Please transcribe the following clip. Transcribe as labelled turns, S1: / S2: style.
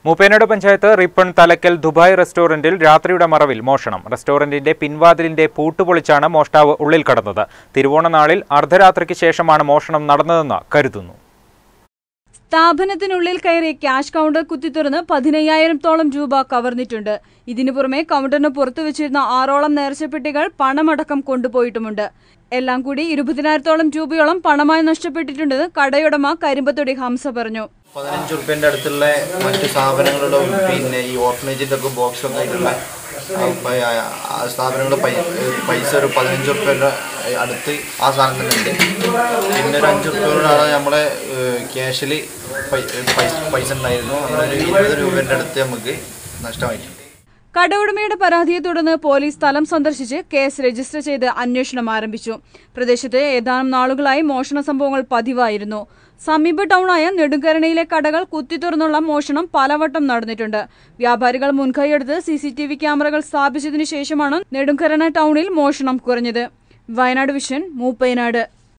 S1: മൂപ്പേനാട് panchayat Rippon Thalakkal Dubai റെസ്റ്റോറന്റിൽ രാത്രിയുടെ മറവിൽ മോഷണം റെസ്റ്റോറന്റിന്റെ പിൻവാതിലിന്റെ പൂട്ടുപൊളിച്ചാണ് മോഷ്ടാവ് ഉള്ളിൽ കടന്നത് തിരുവോണ നാളിൽ അർദ്ധരാത്രിക്ക് ശേഷമാണ് മോഷണം നടന്നതെന്ന് കരുതുന്നു
S2: സ്ഥാപനത്തിനുള്ളിൽ കയറി ക്യാഷ് കൗണ്ടർ കുത്തിത്തുറന്ന് പതിനയ്യായിരത്തോളം രൂപ കവർന്നിട്ടുണ്ട് ഇതിനു പുറമെ കൗണ്ടറിന് പുറത്തു വെച്ചിരുന്ന ആറോളം നേർച്ചപ്പെട്ടികൾ പണമടക്കം കൊണ്ടുപോയിട്ടുമുണ്ട് എല്ലാം കൂടി ഇരുപതിനായിരത്തോളം രൂപയോളം പണമായി നഷ്ടപ്പെട്ടിട്ടുണ്ടെന്ന് കടയുടമ കരിമ്പത്തൊടി ഹംസ പറഞ്ഞു
S3: പതിനഞ്ച് റുപ്യൻ്റെ അടുത്തുള്ള മറ്റ് സ്ഥാപനങ്ങളുടെ പിന്നെ ഈ ഓർഫനേജിൻ്റെ ഒക്കെ ബോക്സ് ഒക്കെ ആയിട്ടുള്ള ആ പ- ആ സ്ഥാപനങ്ങളുടെ പൈ പൈസ ഒരു പതിനഞ്ച് റുപ്യൻ്റെ അടുത്ത് ആ സാധനം തന്നെ ഉണ്ട് പിന്നെ ഒരു അഞ്ച് റുപ്യയോടാണ് നമ്മളെ ക്യാഷിൽ പൈസ ഉണ്ടായിരുന്നു അങ്ങനെ ഒരു ഇരുപത് രൂപേൻ്റെ അടുത്ത് നമുക്ക് നഷ്ടമായിട്ടുണ്ട്
S2: കടയുടമയുടെ പരാതിയെ തുടർന്ന് പോലീസ് സ്ഥലം സന്ദർശിച്ച് കേസ് രജിസ്റ്റർ ചെയ്ത് അന്വേഷണം ആരംഭിച്ചു പ്രദേശത്ത് ഏതാനും നാളുകളായി മോഷണ സംഭവങ്ങൾ പതിവായിരുന്നു സമീപ ടൗണായ നെടുങ്കരണയിലെ കടകൾ കുത്തിത്തുറന്നുള്ള മോഷണം പലവട്ടം നടന്നിട്ടുണ്ട് വ്യാപാരികൾ മുൻകൈയെടുത്ത് സി സി ടി വി ക്യാമറകൾ സ്ഥാപിച്ചതിനു ശേഷമാണ് നെടുങ്കരണ ടൗണിൽ മോഷണം കുറഞ്ഞത് വയനാട് വിഷൻ മൂപ്പയനാട്